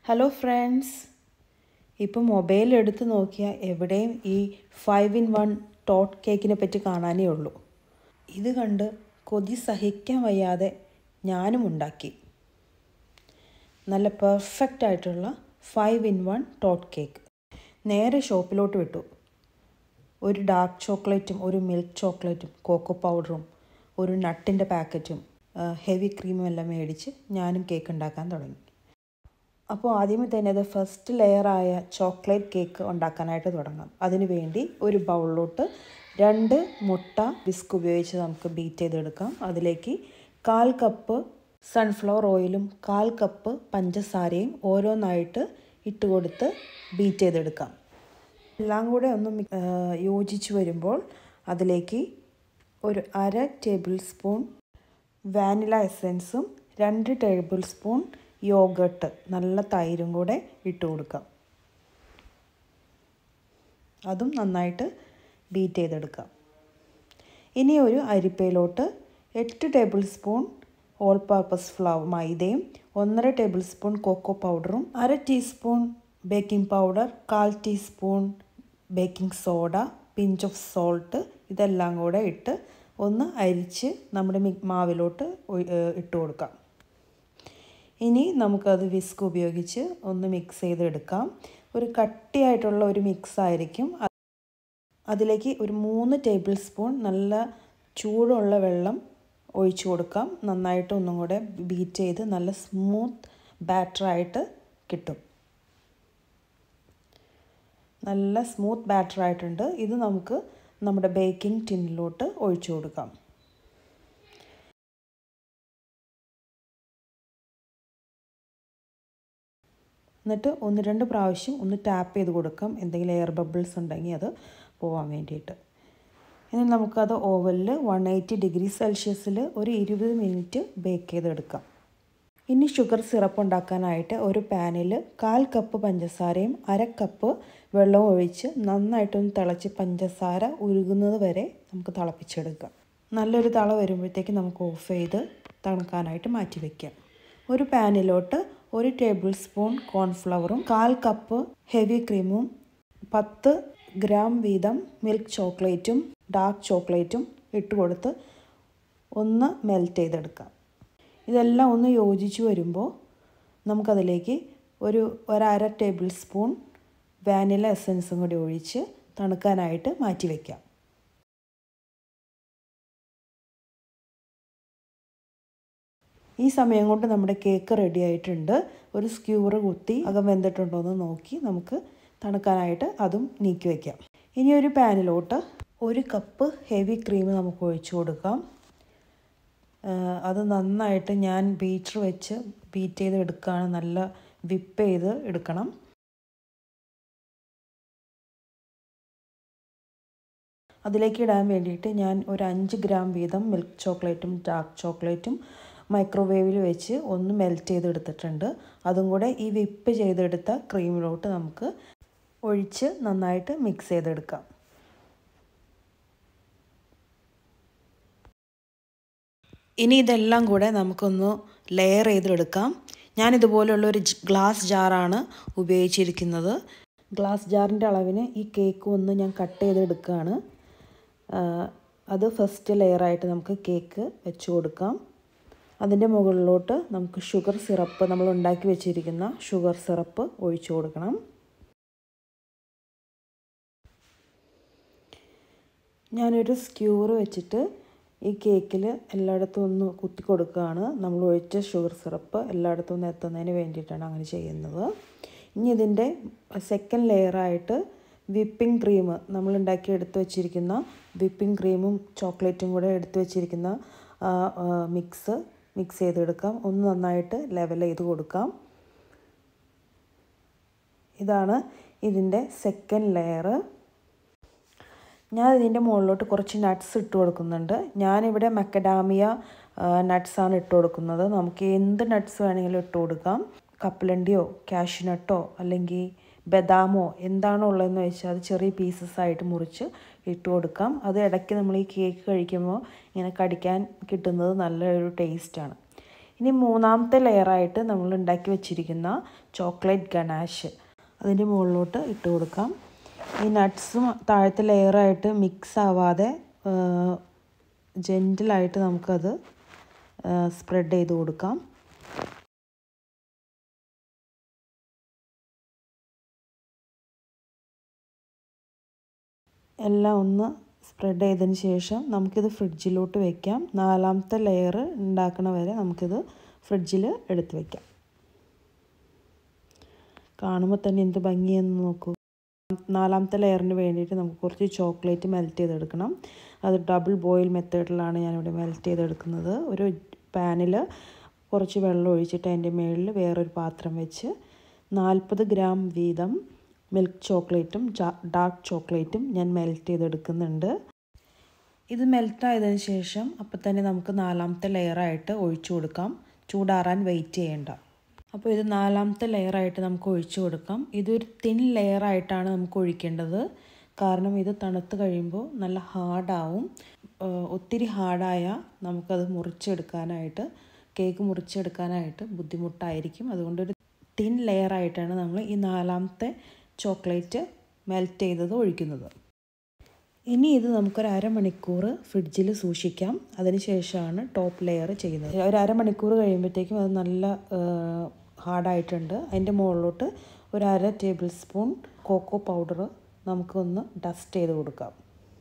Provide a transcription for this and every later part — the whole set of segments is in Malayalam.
ഹലോ ഫ്രണ്ട്സ് ഇപ്പോൾ മൊബൈൽ എടുത്ത് നോക്കിയാൽ എവിടെയും ഈ ഫൈവ് ഇൻ വൺ ടോട്ട് കേക്കിനെ പറ്റി കാണാനേ ഉള്ളൂ ഇത് കണ്ട് കൊതി സഹിക്കാൻ വയ്യാതെ ഞാനും ഉണ്ടാക്കി നല്ല പെർഫെക്റ്റ് ആയിട്ടുള്ള ഫൈവ് ഇൻ വൺ ടോട്ട് കേക്ക് നേരെ ഷോപ്പിലോട്ട് വിട്ടു ഒരു ഡാർക്ക് ചോക്ലേറ്റും ഒരു മിൽക്ക് ചോക്ലേറ്റും കോക്കോ പൗഡറും ഒരു നട്ടിൻ്റെ പാക്കറ്റും ഹെവി ക്രീമും എല്ലാം മേടിച്ച് ഞാനും കേക്ക് ഉണ്ടാക്കാൻ തുടങ്ങി അപ്പോൾ ആദ്യമേ തന്നെ അത് ഫസ്റ്റ് ലെയറായ ചോക്ലേറ്റ് കേക്ക് ഉണ്ടാക്കാനായിട്ട് തുടങ്ങാം അതിനു വേണ്ടി ഒരു ബൗളിലോട്ട് രണ്ട് മുട്ട വിസ്ക് ഉപയോഗിച്ച് നമുക്ക് ബീറ്റ് ചെയ്തെടുക്കാം അതിലേക്ക് കാൽ കപ്പ് സൺഫ്ലവർ ഓയിലും കാൽ കപ്പ് പഞ്ചസാരയും ഓരോന്നായിട്ട് ഇട്ട് കൊടുത്ത് ബീറ്റ് ചെയ്തെടുക്കാം എല്ലാം കൂടെ ഒന്ന് യോജിച്ച് വരുമ്പോൾ അതിലേക്ക് ഒരു അര ടേബിൾ സ്പൂൺ വാനില എസൻസും രണ്ട് ടേബിൾ സ്പൂൺ യോഗട്ട് നല്ല തൈരും കൂടെ ഇട്ട് കൊടുക്കാം അതും നന്നായിട്ട് ബീറ്റ് ചെയ്തെടുക്കാം ഇനി ഒരു അരിപ്പയിലോട്ട് എട്ട് tablespoon all purpose flour മൈദയും ഒന്നര ടേബിൾ സ്പൂൺ കൊക്കോ പൗഡറും അര ടീസ്പൂൺ ബേക്കിംഗ് പൗഡർ കാൽ teaspoon baking soda pinch of salt ഇതെല്ലാം കൂടെ ഇട്ട് ഒന്ന് അരിച്ച് നമ്മുടെ മാവിലോട്ട് ഇട്ട് കൊടുക്കാം ഇനി നമുക്കത് വിസ്ക് ഉപയോഗിച്ച് ഒന്ന് മിക്സ് ചെയ്തെടുക്കാം ഒരു കട്ടിയായിട്ടുള്ള ഒരു മിക്സ് ആയിരിക്കും അതിലേക്ക് ഒരു മൂന്ന് ടേബിൾ സ്പൂൺ നല്ല ചൂടുള്ള വെള്ളം ഒഴിച്ചു കൊടുക്കാം നന്നായിട്ട് ഒന്നും കൂടെ ബീറ്റ് ചെയ്ത് നല്ല സ്മൂത്ത് ബാറ്ററായിട്ട് കിട്ടും നല്ല സ്മൂത്ത് ബാറ്റർ ആയിട്ടുണ്ട് ഇത് നമുക്ക് നമ്മുടെ ബേക്കിംഗ് ടിന്നിലോട്ട് ഒഴിച്ചു കൊടുക്കാം എന്നിട്ട് ഒന്ന് രണ്ട് പ്രാവശ്യം ഒന്ന് ടാപ്പ് ചെയ്ത് കൊടുക്കാം എന്തെങ്കിലും എയർ ബബിൾസ് ഉണ്ടെങ്കിൽ അത് പോകാൻ വേണ്ടിയിട്ട് ഇനി നമുക്കത് ഓവനിൽ വൺ എയ്റ്റി ഡിഗ്രി സെൽഷ്യസിൽ ഒരു ഇരുപത് മിനിറ്റ് ബേക്ക് ചെയ്തെടുക്കാം ഇനി ഷുഗർ സിറപ്പ് ഉണ്ടാക്കാനായിട്ട് ഒരു പാനിൽ കാൽ കപ്പ് പഞ്ചസാരയും അര കപ്പ് വെള്ളവും ഒഴിച്ച് നന്നായിട്ടൊന്ന് തിളച്ച് പഞ്ചസാര ഉരുകുന്നത് വരെ നമുക്ക് തിളപ്പിച്ചെടുക്കാം നല്ലൊരു തള വരുമ്പോഴത്തേക്ക് നമുക്ക് ഓഫ് ചെയ്ത് തണുക്കാനായിട്ട് മാറ്റി വയ്ക്കാം ഒരു പാനിലോട്ട് ഒരു ടേബിൾ സ്പൂൺ കോൺഫ്ലവറും കാൽ കപ്പ് ഹെവി ക്രീമും പത്ത് ഗ്രാം വീതം മിൽക്ക് ചോക്ലേറ്റും ഡാർക്ക് ചോക്ലേറ്റും ഇട്ട് കൊടുത്ത് ഒന്ന് മെൽറ്റ് ചെയ്തെടുക്കാം ഇതെല്ലാം ഒന്ന് യോജിച്ച് വരുമ്പോൾ നമുക്കതിലേക്ക് ഒരു ഒരര ടേബിൾ സ്പൂൺ വാനില എസൻസും കൂടി ഒഴിച്ച് തണുക്കാനായിട്ട് മാറ്റി വയ്ക്കാം ഈ സമയം കൊണ്ട് നമ്മുടെ കേക്ക് റെഡി ആയിട്ടുണ്ട് ഒരു സ്ക്യൂർ കുത്തി അകം വെന്തിട്ടുണ്ടോ എന്ന് നോക്കി നമുക്ക് തണുക്കാനായിട്ട് അതും നീക്കി വയ്ക്കാം ഇനി ഒരു പാനിലോട്ട് ഒരു കപ്പ് ഹെവി ക്രീം നമുക്ക് ഒഴിച്ചു കൊടുക്കാം അത് നന്നായിട്ട് ഞാൻ ബീറ്റർ വെച്ച് ബീറ്റ് ചെയ്ത് എടുക്കുകയാണ് നല്ല വിപ്പ് ചെയ്ത് എടുക്കണം അതിലേക്ക് ഇടാൻ വേണ്ടിയിട്ട് ഞാൻ ഒരു അഞ്ച് ഗ്രാം വീതം മിൽക്ക് ചോക്ലേറ്റും ഡാർക്ക് ചോക്ലേറ്റും മൈക്രോവേവിൽ വെച്ച് ഒന്ന് മെൽറ്റ് ചെയ്തെടുത്തിട്ടുണ്ട് അതും കൂടെ ഈ വിപ്പ് ചെയ്തെടുത്ത ക്രീമിലോട്ട് നമുക്ക് ഒഴിച്ച് നന്നായിട്ട് മിക്സ് ചെയ്തെടുക്കാം ഇനി ഇതെല്ലാം കൂടെ നമുക്കൊന്ന് ലെയർ ചെയ്തെടുക്കാം ഞാൻ ഇതുപോലുള്ള ഒരു ഗ്ലാസ് ജാറാണ് ഉപയോഗിച്ചിരിക്കുന്നത് ഗ്ലാസ് ജാറിൻ്റെ അളവിന് ഈ കേക്ക് ഒന്ന് ഞാൻ കട്ട് ചെയ്തെടുക്കുകയാണ് അത് ഫസ്റ്റ് ലെയറായിട്ട് നമുക്ക് കേക്ക് വെച്ച് കൊടുക്കാം അതിൻ്റെ മുകളിലോട്ട് നമുക്ക് ഷുഗർ സിറപ്പ് നമ്മൾ ഉണ്ടാക്കി വെച്ചിരിക്കുന്ന ഷുഗർ സിറപ്പ് ഒഴിച്ചു കൊടുക്കണം ഞാനൊരു സ്ക്യൂർ വെച്ചിട്ട് ഈ കേക്കിൽ എല്ലായിടത്തും ഒന്ന് കുത്തി കൊടുക്കുകയാണ് നമ്മൾ ഒഴിച്ച ഷുഗർ സിറപ്പ് എല്ലായിടത്തും ഒന്ന് എത്തുന്നതിന് വേണ്ടിയിട്ടാണ് അങ്ങനെ ചെയ്യുന്നത് ഇനി ഇതിൻ്റെ സെക്കൻഡ് ലെയറായിട്ട് വിപ്പിംഗ് ക്രീം നമ്മൾ ഉണ്ടാക്കി എടുത്ത് വെച്ചിരിക്കുന്ന വിപ്പിംഗ് ക്രീമും ചോക്ലേറ്റും കൂടെ എടുത്ത് വെച്ചിരിക്കുന്ന മിക്സ് മിക്സ് ചെയ്തെടുക്കാം ഒന്ന് നന്നായിട്ട് ലെവൽ ചെയ്ത് കൊടുക്കാം ഇതാണ് ഇതിൻ്റെ സെക്കൻഡ് ലെയർ ഞാൻ ഇതിൻ്റെ മുകളിലോട്ട് കുറച്ച് നട്ട്സ് ഇട്ട് കൊടുക്കുന്നുണ്ട് ഞാനിവിടെ മക്കഡാമിയ നട്ട്സാണ് ഇട്ട് കൊടുക്കുന്നത് നമുക്ക് എന്ത് നട്ട്സ് വേണമെങ്കിലും ഇട്ട് കൊടുക്കാം കപ്പലണ്ടിയോ കാഷ്യൂ നട്ടോ അല്ലെങ്കിൽ ബദാമോ എന്താണോ ഉള്ളതെന്ന് വെച്ചാൽ അത് ചെറിയ പീസസ് ആയിട്ട് മുറിച്ച് ഇട്ട് കൊടുക്കാം അത് ഇടയ്ക്ക് നമ്മൾ ഈ കേക്ക് കഴിക്കുമ്പോൾ ഇങ്ങനെ കടിക്കാൻ കിട്ടുന്നത് നല്ലൊരു ടേസ്റ്റാണ് ഇനി മൂന്നാമത്തെ ലെയറായിട്ട് നമ്മൾ ഉണ്ടാക്കി വെച്ചിരിക്കുന്ന ചോക്ലേറ്റ് ഗണാഷ് അതിൻ്റെ മുകളിലോട്ട് ഇട്ട് കൊടുക്കാം ഈ നട്ട്സും താഴത്തെ ലെയറായിട്ട് മിക്സ് ആവാതെ ജെൻറ്റിലായിട്ട് നമുക്കത് സ്പ്രെഡ് ചെയ്ത് കൊടുക്കാം എല്ലാം ഒന്ന് സ്പ്രെഡ് ചെയ്തതിന് ശേഷം നമുക്കിത് ഫ്രിഡ്ജിലോട്ട് വെക്കാം നാലാമത്തെ ലെയർ ഉണ്ടാക്കണ വരെ നമുക്കിത് ഫ്രിഡ്ജിൽ എടുത്ത് വെക്കാം കാണുമ്പോൾ തന്നെ എന്ത് ഭംഗിയെന്ന് നോക്കൂ നാലാമത്തെ ലെയറിന് വേണ്ടിയിട്ട് നമുക്ക് കുറച്ച് ചോക്ലേറ്റ് മെൽറ്റ് ചെയ്തെടുക്കണം അത് ഡബിൾ ബോയിൽ മെത്തേഡിലാണ് ഞാനിവിടെ മെൽറ്റ് ചെയ്തെടുക്കുന്നത് ഒരു പാനിൽ കുറച്ച് വെള്ളം ഒഴിച്ചിട്ട് അതിൻ്റെ മുകളിൽ വേറൊരു പാത്രം വെച്ച് നാൽപ്പത് ഗ്രാം വീതം മിൽക്ക് ചോക്ലേറ്റും ഡാർക്ക് ചോക്ലേറ്റും ഞാൻ മെൽറ്റ് ചെയ്തെടുക്കുന്നുണ്ട് ഇത് മെൽറ്റായതിന് ശേഷം അപ്പം തന്നെ നമുക്ക് നാലാമത്തെ ലെയറായിട്ട് ഒഴിച്ചു കൊടുക്കാം ചൂടാറാൻ വെയിറ്റ് ചെയ്യേണ്ട അപ്പോൾ ഇത് നാലാമത്തെ ലെയറായിട്ട് നമുക്ക് ഒഴിച്ചു കൊടുക്കാം ഇതൊരു തിൻ ലെയറായിട്ടാണ് നമുക്ക് ഒഴിക്കേണ്ടത് കാരണം ഇത് തണുത്ത് കഴിയുമ്പോൾ നല്ല ഹാർഡാവും ഒത്തിരി ഹാർഡായാൽ നമുക്കത് മുറിച്ചെടുക്കാനായിട്ട് കേക്ക് മുറിച്ചെടുക്കാനായിട്ട് ബുദ്ധിമുട്ടായിരിക്കും അതുകൊണ്ട് ഒരു തിൻ ലെയറായിട്ടാണ് നമ്മൾ ഈ നാലാമത്തെ ചോക്ലേറ്റ് മെൽറ്റ് ചെയ്തത് ഒഴിക്കുന്നത് ഇനി ഇത് നമുക്കൊരു അരമണിക്കൂർ ഫ്രിഡ്ജിൽ സൂക്ഷിക്കാം അതിനുശേഷമാണ് ടോപ്പ് ലെയർ ചെയ്യുന്നത് ഒരു അരമണിക്കൂർ കഴിയുമ്പോഴത്തേക്കും അത് നല്ല ഹാർഡായിട്ടുണ്ട് അതിൻ്റെ മുകളിലോട്ട് ഒരു അര ടേബിൾ സ്പൂൺ കോക്കോ പൗഡർ നമുക്കൊന്ന് ഡസ്റ്റ് ചെയ്ത് കൊടുക്കാം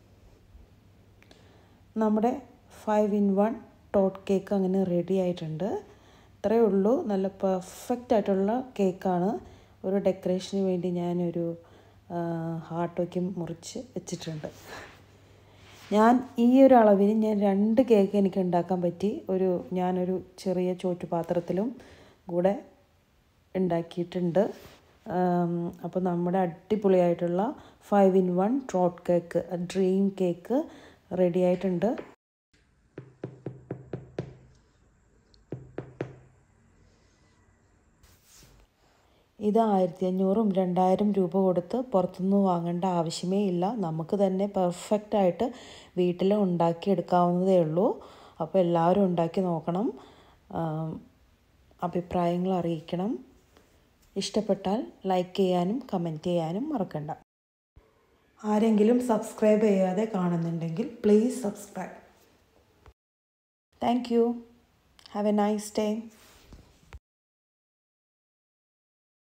നമ്മുടെ ഫൈവ് ഇൻ വൺ ടോട്ട് കേക്ക് അങ്ങനെ റെഡി ആയിട്ടുണ്ട് ഇത്രയേ ഉള്ളൂ നല്ല പെർഫെക്റ്റ് ആയിട്ടുള്ള കേക്കാണ് ഒരു ഡെക്കറേഷന് വേണ്ടി ഞാനൊരു ഹാർട്ടൊക്കെ മുറിച്ച് വെച്ചിട്ടുണ്ട് ഞാൻ ഈ ഒരു അളവിന് ഞാൻ രണ്ട് കേക്ക് എനിക്ക് ഉണ്ടാക്കാൻ പറ്റി ഒരു ഞാനൊരു ചെറിയ ചോറ്റുപാത്രത്തിലും കൂടെ ഉണ്ടാക്കിയിട്ടുണ്ട് അപ്പോൾ നമ്മുടെ അടിപൊളിയായിട്ടുള്ള five in one torte cake dream cake ready ആയിട്ടുണ്ട് ഇത് ആയിരത്തി അഞ്ഞൂറും രണ്ടായിരം രൂപ കൊടുത്ത് പുറത്തുനിന്ന് വാങ്ങേണ്ട ആവശ്യമേ ഇല്ല നമുക്ക് തന്നെ പെർഫെക്റ്റ് ആയിട്ട് വീട്ടിൽ ഉണ്ടാക്കിയെടുക്കാവുന്നതേ ഉള്ളൂ അപ്പോൾ എല്ലാവരും ഉണ്ടാക്കി നോക്കണം അഭിപ്രായങ്ങൾ അറിയിക്കണം ഇഷ്ടപ്പെട്ടാൽ ലൈക്ക് ചെയ്യാനും കമൻറ്റ് ചെയ്യാനും മറക്കണ്ട ആരെങ്കിലും സബ്സ്ക്രൈബ് ചെയ്യാതെ കാണുന്നുണ്ടെങ്കിൽ please subscribe thank you have a nice day